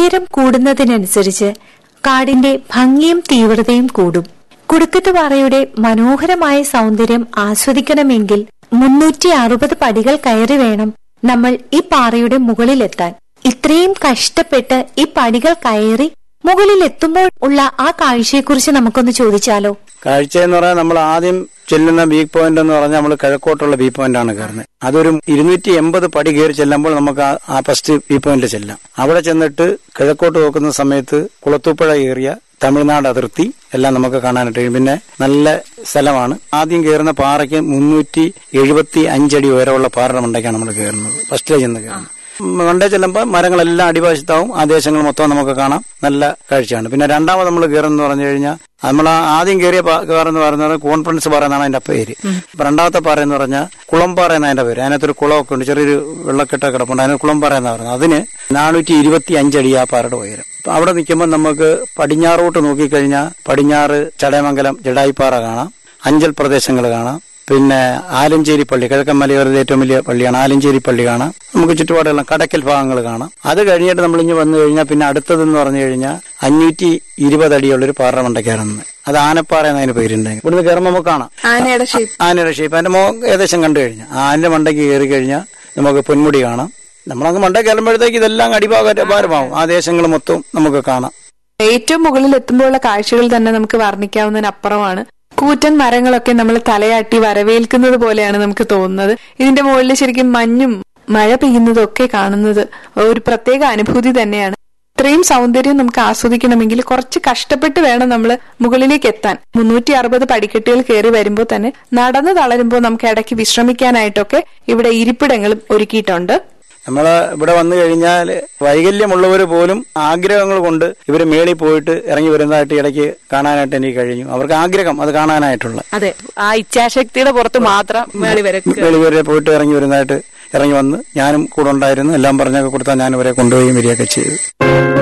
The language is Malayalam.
ഉയരം കൂടുന്നതിനനുസരിച്ച് കാടിന്റെ ഭംഗിയും തീവ്രതയും കൂടും കുടുക്കത്തുപാറയുടെ മനോഹരമായ സൗന്ദര്യം ആസ്വദിക്കണമെങ്കിൽ മുന്നൂറ്റി അറുപത് പടികൾ കയറി വേണം നമ്മൾ ഈ പാറയുടെ മുകളിലെത്താൻ ഇത്രയും കഷ്ടപ്പെട്ട് ഈ പടികൾ കയറി മുകളിൽ എത്തുമ്പോൾ ഉള്ള ആ കാഴ്ചയെക്കുറിച്ച് നമുക്കൊന്ന് ചോദിച്ചാലോ കാഴ്ച എന്ന് പറഞ്ഞാൽ നമ്മൾ ആദ്യം ചെല്ലുന്ന വ്യൂ പോയിന്റ് എന്ന് പറഞ്ഞാൽ നമ്മൾ കിഴക്കോട്ടുള്ള വ്യൂ പോയിന്റ് ആണ് കയറുന്നത് അതൊരു ഇരുന്നൂറ്റി എൺപത് പടി കയറി ചെല്ലുമ്പോൾ നമുക്ക് ആ- ആ ഫസ്റ്റ് വ്യൂ പോയിന്റിൽ ചെല്ലാം അവിടെ ചെന്നിട്ട് കിഴക്കോട്ട് നോക്കുന്ന സമയത്ത് കുളത്തൂപ്പുഴ ഏറിയ തമിഴ്നാട് അതിർത്തി എല്ലാം നമുക്ക് കാണാനായിട്ട് കഴിയും പിന്നെ നല്ല സ്ഥലമാണ് ആദ്യം കയറുന്ന പാറയ്ക്ക് മുന്നൂറ്റി എഴുപത്തി അഞ്ചടി ഉയരമുള്ള പാറയുടെ മണ്ടയ്ക്കാണ് നമ്മൾ കയറുന്നത് ഫസ്റ്റിലെ ചെന്ന് കയറുന്നത് മണ്ടേ ചെല്ലുമ്പോൾ മരങ്ങളെല്ലാം അടിവശത്താവും ആ ദേശങ്ങൾ മൊത്തം നമുക്ക് കാണാം നല്ല കാഴ്ചയാണ് പിന്നെ രണ്ടാമത് നമ്മൾ കയറുന്ന പറഞ്ഞു കഴിഞ്ഞാൽ നമ്മൾ ആദ്യം കയറിയ പാറ എന്ന് പറയുന്നത് കോൺഫറൻസ് പാറ എന്നാണ് അതിന്റെ പേര് അപ്പൊ രണ്ടാമത്തെ പാറ എന്ന് പറഞ്ഞാൽ കുളംപാറ എന്നാണ് അതിന്റെ പേര് അതിനകത്തൊരു കുളമൊക്കെ ഉണ്ട് ചെറിയൊരു വെള്ളക്കെട്ട കിടപ്പുണ്ട് അതിന് കുളംപാറ എന്ന് പറയുന്നത് അതിന് നാനൂറ്റി ഇരുപത്തി അഞ്ചടി ആ പാറയുടെ ഉയരം അപ്പൊ അവിടെ നിൽക്കുമ്പോൾ നമുക്ക് പടിഞ്ഞാറോട്ട് നോക്കിക്കഴിഞ്ഞാൽ പടിഞ്ഞാറ് ചടയമംഗലം ജഡായിപ്പാറ കാണാം അഞ്ചൽ പ്രദേശങ്ങൾ കാണാം പിന്നെ ആലഞ്ചേരി പള്ളി കിഴക്കൻ മലയോരത്തെ ഏറ്റവും വലിയ പള്ളിയാണ് ആലഞ്ചേരി പള്ളി കാണാം നമുക്ക് ചുറ്റുപാടുള്ള കടക്കൽ ഭാഗങ്ങൾ കാണാം അത് കഴിഞ്ഞിട്ട് നമ്മൾ ഇനി വന്നു കഴിഞ്ഞാൽ പിന്നെ അടുത്തതെന്ന് പറഞ്ഞു കഴിഞ്ഞാൽ അഞ്ഞൂറ്റി ഇരുപത് അടിയുള്ളൊരു പാറമണ്ട കയറുന്നത് അത് ആനപ്പാറ എന്നതിന് പേരുണ്ട് ഇവിടുന്ന് കയറുമ്പോൾ നമുക്ക് കാണാം ആനയുടെ ഷേപ്പ് ആനയുടെ ഷേപ്പ് അതിന്റെ മോ ഏകദേശം കണ്ടു കഴിഞ്ഞാൽ ആനന്റെ മണ്ടയ്ക്ക് കയറി കഴിഞ്ഞാൽ നമുക്ക് പൊന്മുടി കാണാം നമ്മളങ്ങ് മണ്ട കയറുമ്പോഴത്തേക്ക് ഇതെല്ലാം അടിഭാഗ ഭാരമാവും ആ ദേശങ്ങൾ മൊത്തം നമുക്ക് കാണാം ഏറ്റവും മുകളിൽ എത്തുമ്പോഴുള്ള കാഴ്ചകൾ തന്നെ നമുക്ക് വർണ്ണിക്കാവുന്നതിനപ്പുറമാണ് കൂറ്റൻ മരങ്ങളൊക്കെ നമ്മൾ തലയാട്ടി വരവേൽക്കുന്നത് പോലെയാണ് നമുക്ക് തോന്നുന്നത് ഇതിന്റെ മുകളിൽ ശരിക്കും മഞ്ഞും മഴ പെയ്യുന്നതും ഒക്കെ കാണുന്നത് ഒരു പ്രത്യേക അനുഭൂതി തന്നെയാണ് ഇത്രയും സൗന്ദര്യം നമുക്ക് ആസ്വദിക്കണമെങ്കിൽ കുറച്ച് കഷ്ടപ്പെട്ട് വേണം നമ്മൾ മുകളിലേക്ക് എത്താൻ മുന്നൂറ്റി അറുപത് പടിക്കെട്ടുകൾ കയറി വരുമ്പോൾ തന്നെ നടന്നു തളരുമ്പോൾ നമുക്ക് ഇടയ്ക്ക് വിശ്രമിക്കാനായിട്ടൊക്കെ ഇവിടെ ഇരിപ്പിടങ്ങളും ഒരുക്കിയിട്ടുണ്ട് നമ്മൾ ഇവിടെ വന്നു കഴിഞ്ഞാൽ വൈകല്യമുള്ളവർ പോലും ആഗ്രഹങ്ങൾ കൊണ്ട് ഇവർ മേളിൽ പോയിട്ട് ഇറങ്ങി വരുന്നതായിട്ട് ഇടയ്ക്ക് കാണാനായിട്ട് എനിക്ക് കഴിഞ്ഞു അവർക്ക് ആഗ്രഹം അത് കാണാനായിട്ടുള്ള അതെ ആ ഇച്ഛാശക്തിയുടെ പുറത്ത് മാത്രം മേളി വരെ മേളിൽ വരെ പോയിട്ട് ഇറങ്ങി വരുന്നതായിട്ട് ഇറങ്ങി വന്ന് ഞാനും കൂടെ ഉണ്ടായിരുന്നു എല്ലാം പറഞ്ഞൊക്കെ കൊടുത്താൽ ഞാൻ ഇവരെ കൊണ്ടുപോയി വരികയൊക്കെ ചെയ്തു